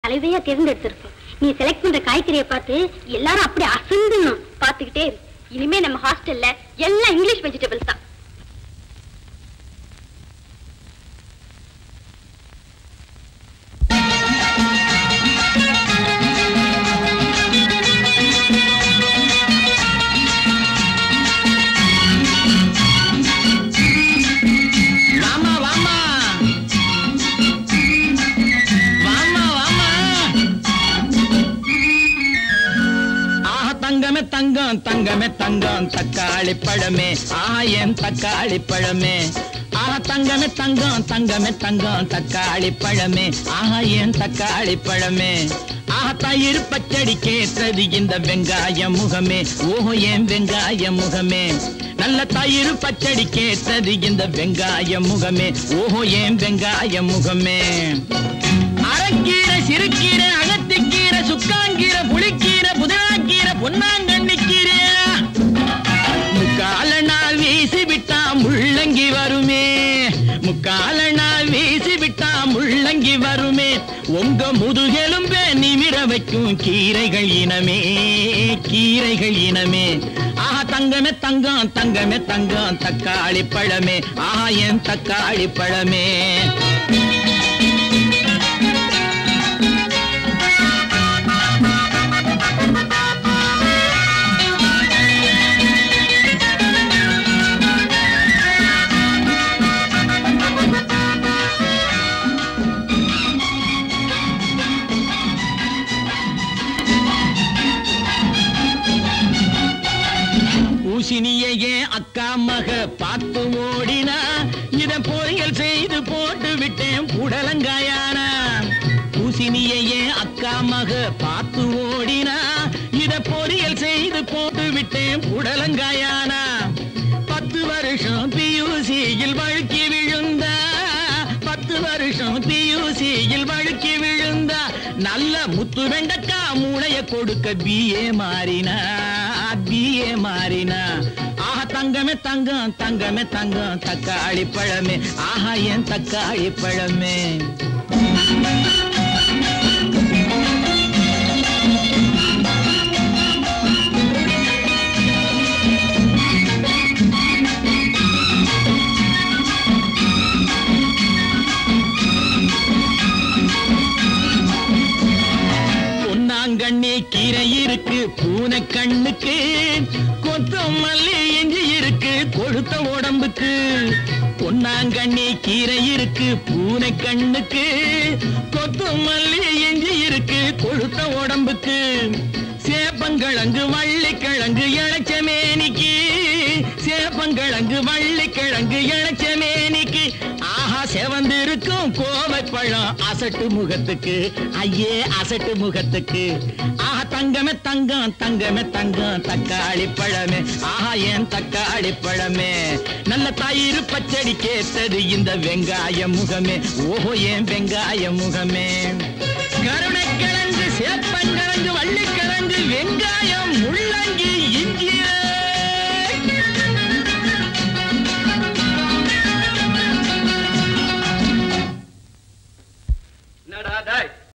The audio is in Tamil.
கலவையா தேர்ந்தெடுத்திருக்கோம் நீ செலக்ட் பண்ற காய்கறியை பார்த்து எல்லாரும் அப்படி அசந்துணும் பாத்துக்கிட்டே இரு. இனிமே நம்ம ஹாஸ்டல்ல எல்லாம் இங்கிலீஷ் வெஜிடபிள்ஸ் தான் வாமா வாமா வாமா வாமா ஆஹா தங்கமே தங்கம் தங்கமே தங்கம் தக்காளி பழமே ஆஹா என் தக்காளி பழமே ஆஹா தங்கமே தங்கம் தங்கமே தங்கம் தக்காளி பழமே ஆஹா என் தக்காளி பழமே ஆஹா தயிர் பச்சடி கேட்டது இந்த வெங்காய முகமே ஓஹோ என் வெங்காய முகமே நல்ல தயிர் பச்சடி கேட்டது இந்த வெங்காய முகமே ஓஹோ என் வெங்காய முகமே அரைக்கீரை சிறுக்கீரை அகத்திக்கீரை சுக்காங்கீரை புளிக்கீரை புதினாக்கீரை பொன்னாங்கண்ணிக்கீரை முக்கால நாள் வீசி விட்டா முள்ளங்கி வருமே முக்கால நாள் வீசி விட்டா முள்ளங்கி வருமே உங்க முதுகெலும்பே நிமிர வைக்கும் கீரைகள் இனமே கீரைகள் இனமே ஆஹா தங்கமே தங்கம் தங்கமே தங்கம் தக்காளி பழமே ஆஹா என் தக்காளி பழமே பூசணியையே அக்கா மக பார்த்து ஓடினா இத பொரியல் செய்து போட்டு விட்டேன் புடலங்காயானா பூசணியையே அக்கா மக பார்த்து ஓடினா இத பொரியல் செய்து போட்டு விட்டேன் புடலங்காயானா பத்து வருஷம் பியூசியில் வழுக்கி விழுந்தா பத்து வருஷம் பியூசியில் வழுக்கி விழுந்தா நல்ல முத்து வெண்டக்கா மூளைய கொடுக்க பிஏ மாறினா பிஏ மாறினா ஆஹா தங்கமே தங்கம் தங்கமே தங்கம் தக்காளி பழமே ஆஹா என் தக்காளி பழமே பொன்னாங்கண்ணி கீரை இருக்கு பூனை கண்ணுக்கு கொத்தமல்லி இஞ்சி இருக்கு கொழுத்த உடம்புக்கு பொன்னாங்கண்ணி கீரை இருக்கு பூனை கண்ணுக்கு கொத்தமல்லி இஞ்சி இருக்கு கொழுத்த உடம்புக்கு சேப்பங்கிழங்கு வள்ளிக்கிழங்கு இளச்சமேனிக்கு சேப்பங்கிழங்கு வள்ளிக்கிழங்கு இளச்சமேனிக்கு ஆஹா செவந்திருக்கும் கோவை பழம் அசட்டு முகத்துக்கு ஐயே அசட்டு முகத்துக்கு ஆஹா தங்கமே தங்கம் தங்கமே தங்கம் தக்காளி பழமே ஆஹா என் தக்காளி பழமே நல்ல தயிர் பச்சடி கேட்டது இந்த வெங்காய முகமே ஓஹோ என் வெங்காய முகமே கருணைக்கிழங்கு சேப்பங்கிழங்கு வள்ளிக்கிழங்கு வெங்காயம் முள்ளங்கி இஞ்சி